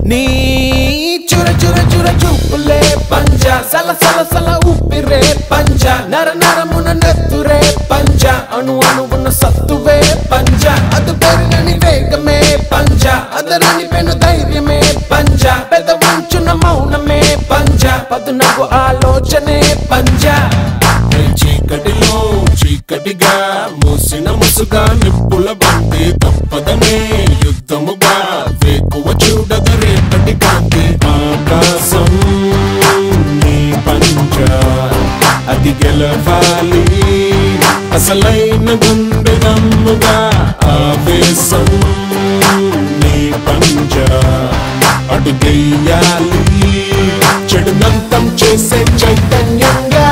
నీ చుర చుర చుర చూపులే పంజ సల సల సల ఊపిరే పంజ నర నరమున నెత్తురే పంజ అణు అణువున సత్తువే పంజ అది పెరుగని వేగమే పంజ అదరని పెను ధైర్యమే పంజ పెద్ద వంచున మౌనమే పంజ పదునగు ఆలోచనే పంజ చీకటిలో చీకటిగా మూసిన ముసుగా నిప్పుల బంతి తప్పదనే యుద్ధముగా వేకువ చూడగ రేపటి కాంతి ఆకాశం నీ పంచ అది గెలవాలి అసలైన గుండె దమ్ముగా ఆవేశం నీ పంచ అటు గెయ్యాలి చెడునంతం చేసే చైతన్యంగా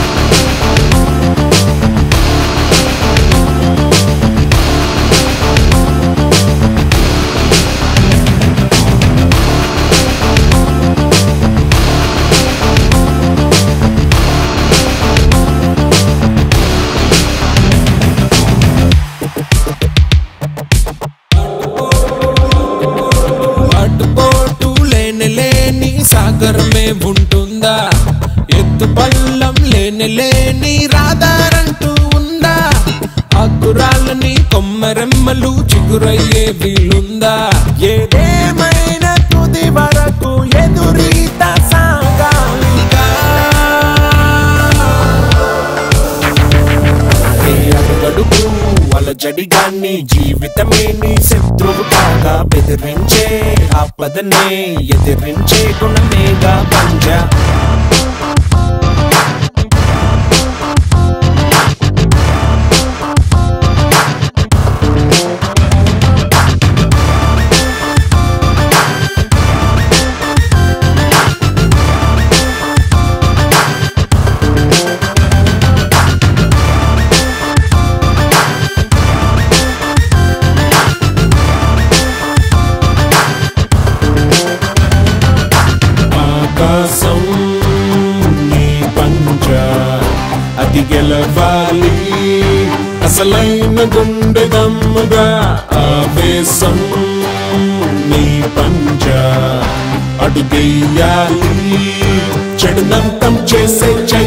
అటుపోటు లేని లేని సాగరమే ఉంటుందా ఎత్తు పల్లం లేని లేని రాదారంటూ ఉందా అగ్గురాళ్ళని కొమ్మరెమ్మలు చిగురయ్యే వీలుందా ఏదేమైనా తుది వరకు ఎదురీత సాగాలిగా ఏ అడుగడుగు అలజడిగాన్ని జీవితమే నీ శత్రువు కాగా బెదిరించే ఆపదనే ఎదిరించే గుణమేగా పంజ ఆకాశం నీ పంజ అది గెలవాలి అసలైన గుండె దమ్ముగా ఆవేశం నీ పంజ అటు గెయ్యాలి చెడునంతం చేసే చై